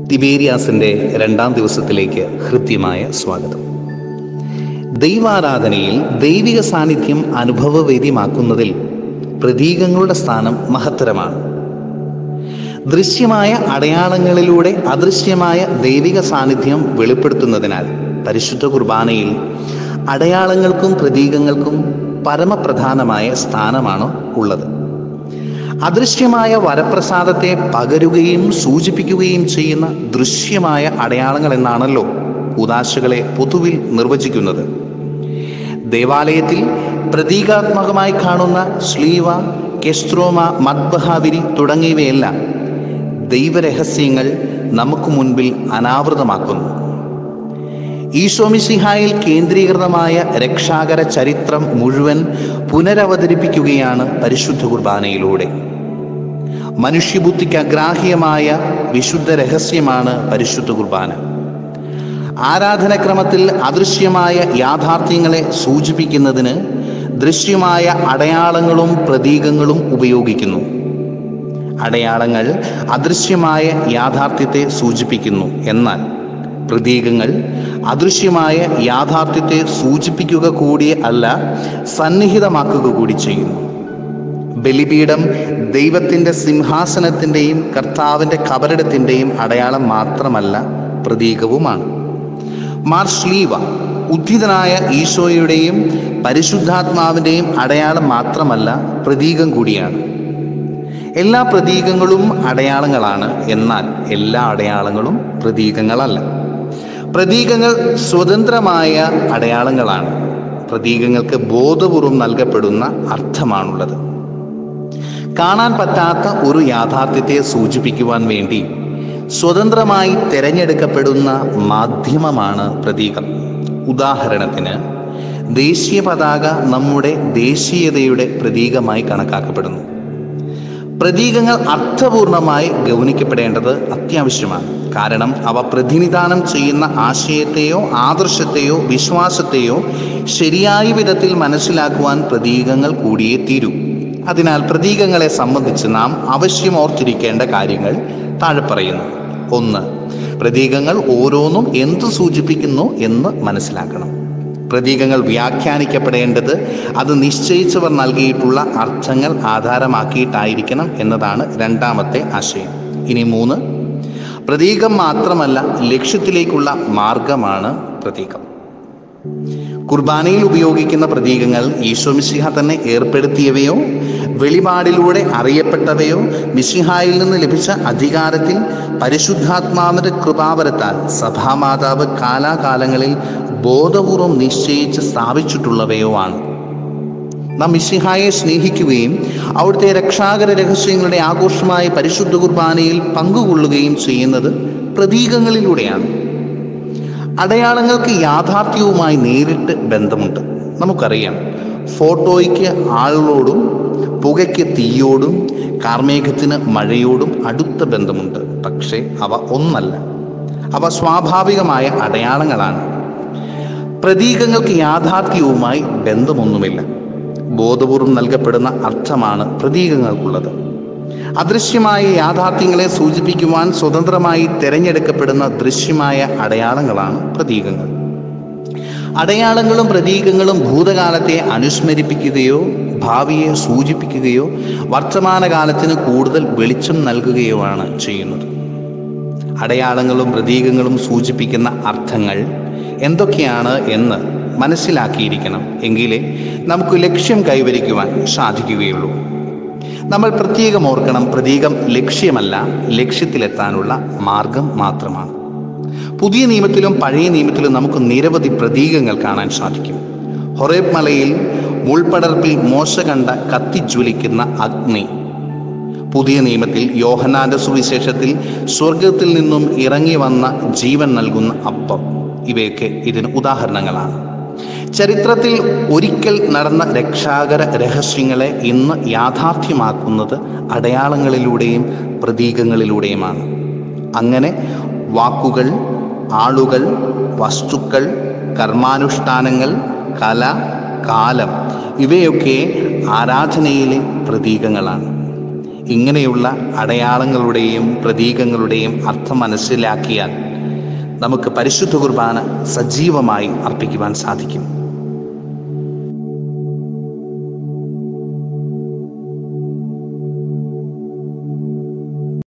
തിബേരിയാസിൻ്റെ രണ്ടാം ദിവസത്തിലേക്ക് ഹൃദ്യമായ സ്വാഗതം ദൈവാരാധനയിൽ ദൈവിക സാന്നിധ്യം അനുഭവവേദ്യമാക്കുന്നതിൽ പ്രതീകങ്ങളുടെ സ്ഥാനം മഹത്തരമാണ് ദൃശ്യമായ അടയാളങ്ങളിലൂടെ അദൃശ്യമായ ദൈവിക സാന്നിധ്യം വെളിപ്പെടുത്തുന്നതിനാൽ പരിശുദ്ധ കുർബാനയിൽ അടയാളങ്ങൾക്കും പ്രതീകങ്ങൾക്കും പരമപ്രധാനമായ സ്ഥാനമാണ് ഉള്ളത് അദൃശ്യമായ വരപ്രസാദത്തെ പകരുകയും സൂചിപ്പിക്കുകയും ചെയ്യുന്ന ദൃശ്യമായ അടയാളങ്ങൾ എന്നാണല്ലോ ഉദാശകളെ പൊതുവിൽ നിർവചിക്കുന്നത് ദേവാലയത്തിൽ പ്രതീകാത്മകമായി കാണുന്ന ശ്ലീവ കെസ്ത്രോമ മദ്ബഹാവിരി തുടങ്ങിയവയെല്ലാം ദൈവരഹസ്യങ്ങൾ നമുക്ക് മുൻപിൽ അനാവൃതമാക്കുന്നു ഈശോമിസിഹായിൽ കേന്ദ്രീകൃതമായ രക്ഷാകര ചരിത്രം മുഴുവൻ പുനരവതരിപ്പിക്കുകയാണ് പരിശുദ്ധ കുർബാനയിലൂടെ മനുഷ്യബുദ്ധിക്ക് അഗ്രാഹ്യമായ വിശുദ്ധ രഹസ്യമാണ് പരിശുദ്ധ കുർബാന ആരാധനക്രമത്തിൽ അദൃശ്യമായ യാഥാർത്ഥ്യങ്ങളെ സൂചിപ്പിക്കുന്നതിന് ദൃശ്യമായ അടയാളങ്ങളും പ്രതീകങ്ങളും ഉപയോഗിക്കുന്നു അടയാളങ്ങൾ അദൃശ്യമായ യാഥാർത്ഥ്യത്തെ സൂചിപ്പിക്കുന്നു എന്നാൽ പ്രതീകങ്ങൾ അദൃശ്യമായ യാഥാർത്ഥ്യത്തെ സൂചിപ്പിക്കുക കൂടി അല്ല സന്നിഹിതമാക്കുക കൂടി ചെയ്യുന്നു ബലിപീഠം ദൈവത്തിൻ്റെ സിംഹാസനത്തിൻ്റെയും കർത്താവിൻ്റെ കബറിടത്തിൻ്റെയും അടയാളം മാത്രമല്ല പ്രതീകവുമാണ് മാർഷ്ലീവ ഉദ്ധിതനായ ഈശോയുടെയും പരിശുദ്ധാത്മാവിൻ്റെയും അടയാളം മാത്രമല്ല പ്രതീകം കൂടിയാണ് എല്ലാ പ്രതീകങ്ങളും അടയാളങ്ങളാണ് എന്നാൽ എല്ലാ അടയാളങ്ങളും പ്രതീകങ്ങളല്ല പ്രതീകങ്ങൾ സ്വതന്ത്രമായ അടയാളങ്ങളാണ് പ്രതീകങ്ങൾക്ക് ബോധപൂർവം നൽകപ്പെടുന്ന അർത്ഥമാണുള്ളത് കാണാൻ പറ്റാത്ത ഒരു യാഥാർത്ഥ്യത്തെ സൂചിപ്പിക്കുവാൻ വേണ്ടി സ്വതന്ത്രമായി തിരഞ്ഞെടുക്കപ്പെടുന്ന മാധ്യമമാണ് പ്രതീകം ഉദാഹരണത്തിന് ദേശീയ പതാക നമ്മുടെ ദേശീയതയുടെ പ്രതീകമായി കണക്കാക്കപ്പെടുന്നു പ്രതീകങ്ങൾ അർത്ഥപൂർണമായി ഗൗനിക്കപ്പെടേണ്ടത് അത്യാവശ്യമാണ് കാരണം അവ പ്രതിനിധാനം ചെയ്യുന്ന ആശയത്തെയോ ആദർശത്തെയോ വിശ്വാസത്തെയോ ശരിയായ വിധത്തിൽ മനസ്സിലാക്കുവാൻ പ്രതീകങ്ങൾ കൂടിയേ തീരൂ അതിനാൽ പ്രതീകങ്ങളെ സംബന്ധിച്ച് നാം അവശ്യം ഓർത്തിരിക്കേണ്ട കാര്യങ്ങൾ താഴെ പറയുന്നു ഒന്ന് പ്രതീകങ്ങൾ ഓരോന്നും എന്ത് സൂചിപ്പിക്കുന്നു എന്ന് മനസ്സിലാക്കണം പ്രതീകങ്ങൾ വ്യാഖ്യാനിക്കപ്പെടേണ്ടത് അത് നിശ്ചയിച്ചവർ നൽകിയിട്ടുള്ള അർത്ഥങ്ങൾ ആധാരമാക്കിയിട്ടായിരിക്കണം എന്നതാണ് രണ്ടാമത്തെ ആശയം ഇനി മൂന്ന് പ്രതീകം മാത്രമല്ല ലക്ഷ്യത്തിലേക്കുള്ള മാർഗമാണ് പ്രതീകം കുർബാനയിൽ ഉപയോഗിക്കുന്ന പ്രതീകങ്ങൾ ഈശോ മിശിഹ തന്നെ ഏർപ്പെടുത്തിയവയോ വെളിപാടിലൂടെ അറിയപ്പെട്ടവയോ മിശിഹായിൽ നിന്ന് ലഭിച്ച അധികാരത്തിൽ പരിശുദ്ധാത്മാവിന്റെ കൃപാവരത്താൽ സഭാമാതാവ് കാലാകാലങ്ങളിൽ ബോധപൂർവം നിശ്ചയിച്ച് സ്ഥാപിച്ചിട്ടുള്ളവയോ ആണ് നാം മിശിഹായെ സ്നേഹിക്കുകയും അവിടുത്തെ രക്ഷാകര രഹസ്യങ്ങളുടെ ആഘോഷമായ പരിശുദ്ധ കുർബാനയിൽ പങ്കുകൊള്ളുകയും ചെയ്യുന്നത് പ്രതീകങ്ങളിലൂടെയാണ് അടയാളങ്ങൾക്ക് യാഥാർത്ഥ്യവുമായി നേരിട്ട് ബന്ധമുണ്ട് നമുക്കറിയാം ഫോട്ടോയ്ക്ക് ആളുകളോടും പുകയ്ക്ക് തീയോടും കാർമേഘത്തിന് മഴയോടും അടുത്ത ബന്ധമുണ്ട് പക്ഷേ അവ ഒന്നല്ല അവ സ്വാഭാവികമായ അടയാളങ്ങളാണ് പ്രതീകങ്ങൾക്ക് യാഥാർത്ഥ്യവുമായി ബന്ധമൊന്നുമില്ല ബോധപൂർവം നൽകപ്പെടുന്ന അർത്ഥമാണ് പ്രതീകങ്ങൾക്കുള്ളത് അദൃശ്യമായ യാഥാർത്ഥ്യങ്ങളെ സൂചിപ്പിക്കുവാൻ സ്വതന്ത്രമായി തിരഞ്ഞെടുക്കപ്പെടുന്ന ദൃശ്യമായ അടയാളങ്ങളാണ് പ്രതീകങ്ങൾ അടയാളങ്ങളും പ്രതീകങ്ങളും ഭൂതകാലത്തെ അനുസ്മരിപ്പിക്കുകയോ ഭാവിയെ സൂചിപ്പിക്കുകയോ വർത്തമാനകാലത്തിന് കൂടുതൽ വെളിച്ചം നൽകുകയോ ആണ് ചെയ്യുന്നത് അടയാളങ്ങളും പ്രതീകങ്ങളും സൂചിപ്പിക്കുന്ന അർത്ഥങ്ങൾ എന്തൊക്കെയാണ് എന്ന് മനസ്സിലാക്കിയിരിക്കണം എങ്കിലേ നമുക്ക് ലക്ഷ്യം കൈവരിക്കുവാൻ സാധിക്കുകയുള്ളൂ നമ്മൾ പ്രത്യേകം ഓർക്കണം പ്രതീകം ലക്ഷ്യമല്ല ലക്ഷ്യത്തിലെത്താനുള്ള മാർഗം മാത്രമാണ് പുതിയ നിയമത്തിലും പഴയ നിയമത്തിലും നമുക്ക് നിരവധി പ്രതീകങ്ങൾ കാണാൻ സാധിക്കും ഹൊറേബ് മലയിൽ മുൾപടർപ്പിൽ മോശ കണ്ട കത്തിജ്വലിക്കുന്ന അഗ്നി പുതിയ നിയമത്തിൽ യോഹനാന്റെ സുവിശേഷത്തിൽ സ്വർഗത്തിൽ നിന്നും ഇറങ്ങി വന്ന ജീവൻ നൽകുന്ന അപ്പം ഇവയൊക്കെ ഇതിന് ഉദാഹരണങ്ങളാണ് ചരിത്രത്തിൽ ഒരിക്കൽ നടന്ന രക്ഷാകര രഹസ്യങ്ങളെ ഇന്ന് യാഥാർത്ഥ്യമാക്കുന്നത് അടയാളങ്ങളിലൂടെയും പ്രതീകങ്ങളിലൂടെയുമാണ് അങ്ങനെ വാക്കുകൾ ആളുകൾ വസ്തുക്കൾ കർമാനുഷ്ഠാനങ്ങൾ കല കാലം ഇവയൊക്കെ ആരാധനയിലെ പ്രതീകങ്ങളാണ് ഇങ്ങനെയുള്ള അടയാളങ്ങളുടെയും പ്രതീകങ്ങളുടെയും അർത്ഥം മനസ്സിലാക്കിയാൽ നമുക്ക് പരിശുദ്ധ കുർബാന സജീവമായി അർപ്പിക്കുവാൻ സാധിക്കും